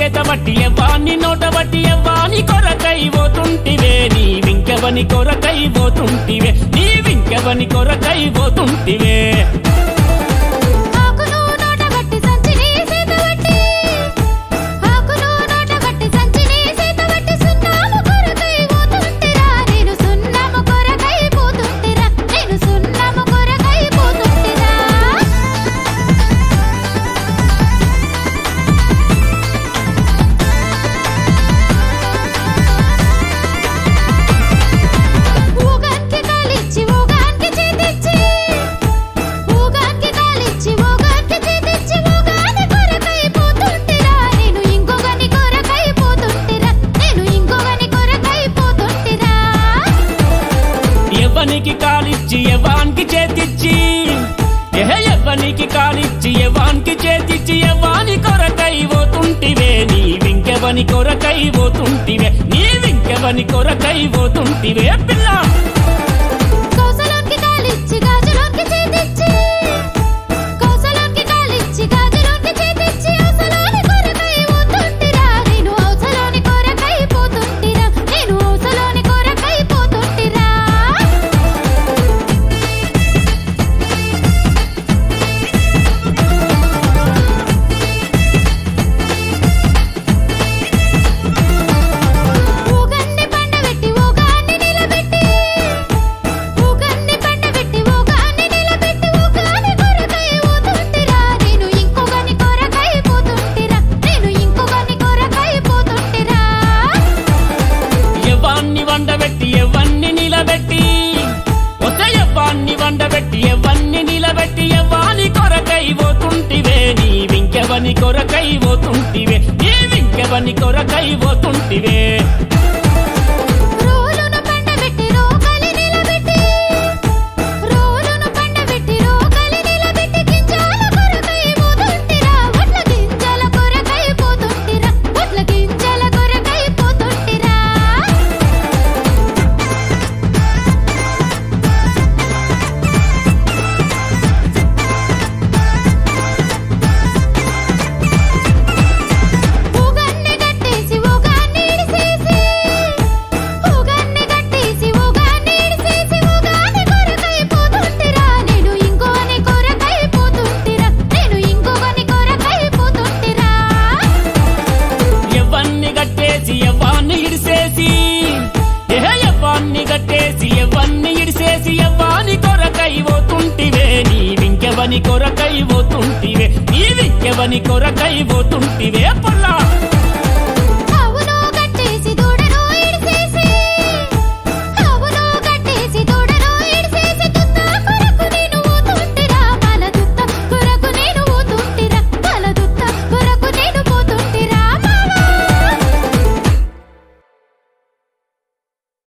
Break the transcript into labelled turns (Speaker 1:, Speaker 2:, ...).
Speaker 1: చేత బట్టి ఎవ్వాన్ని నోట బట్టి ఎవ్వాని కొరకై పోతుంటివే నీ వింకెవని కొరకై పోతుంటివే నీ వింకెవని కొరకై పోతుంటివే
Speaker 2: ఆకును నోట బట్టి సంచిని చేత బట్టి ఆకును నోట బట్టి సంచిని చేత బట్టి సున్నాము కొరకై పోతుంటిరా నేను సున్నాము కొరకై పోతుంటిరా నేను సున్నాము కొరకై పోతుంటిరా ఊగానికి కాలిచ్చి ఊగానికి చేతిచ్చి ఊగానికి కాలిచ్చి ఊగానికి చేతిచ్చి ఊగాని కొరకై పోతుంటిరా నేను ఇంకొకని కొరకై పోతుంటిరా నేను ఇంకొకని కొరకై పోతుంటిరా
Speaker 1: ఎవ్వనికి కాలిచ్చి ఎవ్వానికి చేతిచ్చి ఎహ ఎవ్వనికి కాలిచ్చి ఎవ్వానికి చేతిచ్చి ఎవ్వాని కొరకై పోతుంటివే నీ వింకెవని కొరకై పోతుంటివే నీ వింకెవని కొరకై పోతుంటివే పిల్ల
Speaker 2: కౌసలోకి కాలిచ్చి గాజులోకి చేతిచ్చి కౌసలోకి కాలిచ్చి గాజులోకి చేతిచ్చి ఔసలోని కొరకై పోతుంటిరా నేను ఔసలోని కొరకై పోతుంటిరా నేను ఔసలోని కొరకై పోతుంటిరా ఊగన్ని పండబెట్టి ఊగాన్ని నిలబెట్టి ఊగన్ని పండబెట్టి ఊగాన్ని నిలబెట్టి ఊగాని కొరకై పోతుంటిరా నేను ఇంకొకని కొరకై పోతుంటిరా నేను ఇంకొకని కొరకై పోతుంటిరా
Speaker 1: ఎవ్వాన్ని వండబెట్టి ఎవ్వన్ని నిలబెట్టి ఒక ఎవ్వాన్ని వండబెట్టి ఎవ్వన్ని నిలబెట్టి ఎవ్వాని కొరకై పోతుంటివే నీ వింకెవని కొరకై పోతుంటివే నీ వింకెవని కొరకై పోతుంటివే
Speaker 2: రోలును పండబెట్టి రోకలి నిలబెట్టి రోలును పండబెట్టి రోకలి నిలబెట్టి గింజల కొరకై పోతుంటిరా వడ్ల గింజల కొరకై పోతుంటిరా వడ్ల గింజల కొరకై పోతుంటిరా ఊగన్ని కట్టేసి ఊగాన్ని ఇడిసేసి ఊగన్ని కట్టేసి ఊగాన్ని ఇడిసేసి ఊగాని కొరకై పోతుంటిరా నేను ఇంకోని కొరకై పోతుంటిరా నేను ఇంకోని కొరకై పోతుంటిరా
Speaker 1: ఎవ్వన్ని కట్టేసి ఎవ్వాన్ని ఇడిసేసి ఎహ ఎవ్వాన్ని కట్టేసి ఎవ్వన్ని ఇడిసేసి ఎవ్వాని కొరకై పోతుంటివే నీ వింకెవని కొరకై పోతుంటివే నీ వింకెవని కొరకై పోతుంటివే పొల్లా